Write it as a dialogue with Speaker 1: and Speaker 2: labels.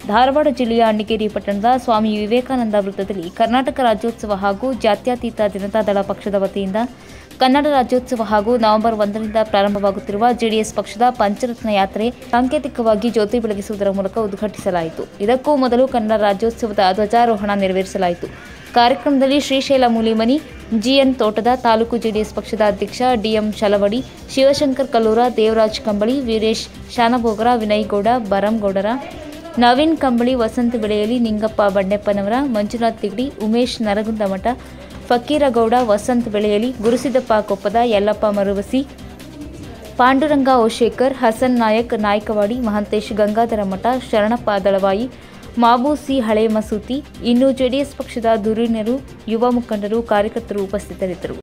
Speaker 1: ಧಾರವಾಡ ಜಿಲ್ಲೆಯ ಅಣ್ಣಿಗೇರಿ ಪಟ್ಟಣದ ಸ್ವಾಮಿ ವಿವೇಕಾನಂದ ವೃತ್ತದಲ್ಲಿ ಕರ್ನಾಟಕ ರಾಜ್ಯೋತ್ಸವ ಹಾಗೂ ಜಾತ್ಯತೀತ ಜನತಾ ದಳ ಪಕ್ಷದ ವತಿಯಿಂದ ಕನ್ನಡ ರಾಜ್ಯೋತ್ಸವ ಹಾಗೂ ನವೆಂಬರ್ ಒಂದರಿಂದ ಪ್ರಾರಂಭವಾಗುತ್ತಿರುವ ಜೆಡಿಎಸ್ ಪಕ್ಷದ ಪಂಚರತ್ನ ಯಾತ್ರೆ ಸಾಂಕೇತಿಕವಾಗಿ ಜ್ಯೋತಿ ಬೆಳಗಿಸುವುದರ ಮೂಲಕ ಉದ್ಘಾಟಿಸಲಾಯಿತು ಇದಕ್ಕೂ ಮೊದಲು ಕನ್ನಡ ರಾಜ್ಯೋತ್ಸವದ ಧ್ವಜಾರೋಹಣ ನೆರವೇರಿಸಲಾಯಿತು ಕಾರ್ಯಕ್ರಮದಲ್ಲಿ ಶ್ರೀಶೈಲ ಮೂಲಿಮನಿ ಜಿಎನ್ ತೋಟದ ತಾಲೂಕು ಜೆಡಿಎಸ್ ಪಕ್ಷದ ಅಧ್ಯಕ್ಷ ಡಿಎಂ ಶಲವಡಿ ಶಿವಶಂಕರ್ ಕಲ್ಲೂರ ದೇವರಾಜ್ ಕಂಬಳಿ ವೀರೇಶ್ ಶಾನಭೋಗರ ವಿನಯ್ ಗೌಡ ಬರಂಗೌಡರ ನವೀನ್ ಕಂಬಳಿ ವಸಂತ ಬೆಳೆಯಲಿ ನಿಂಗಪ್ಪ ಬಂಡೆಪ್ಪನವರ ಮಂಜುನಾಥ್ ತಿಗಡಿ ಉಮೇಶ್ ನರಗುಂದಮಠ ಫಕೀರಗೌಡ ವಸಂತ್ ಬೆಳೆಯಲಿ ಗುರುಸಿದ್ದಪ್ಪ ಕೊಪ್ಪದ ಯಲ್ಲಪ್ಪ ಮರುವಸಿ ಪಾಂಡುರಂಗ ಓಶೇಕರ್ ಹಸನ್ ನಾಯಕ್ ನಾಯಕವಾಡಿ ಮಹಂತೇಶ್ ಗಂಗಾಧರ ಮಠ ಶರಣಪ್ಪ ದಳವಾಯಿ ಮಾಬೂಸಿ ಹಳೆ ಮಸೂತಿ ಇನ್ನು ಜೆಡಿಎಸ್ ಪಕ್ಷದ ಧುರೀಣರು ಯುವ ಮುಖಂಡರು ಕಾರ್ಯಕರ್ತರು ಉಪಸ್ಥಿತರಿದ್ದರು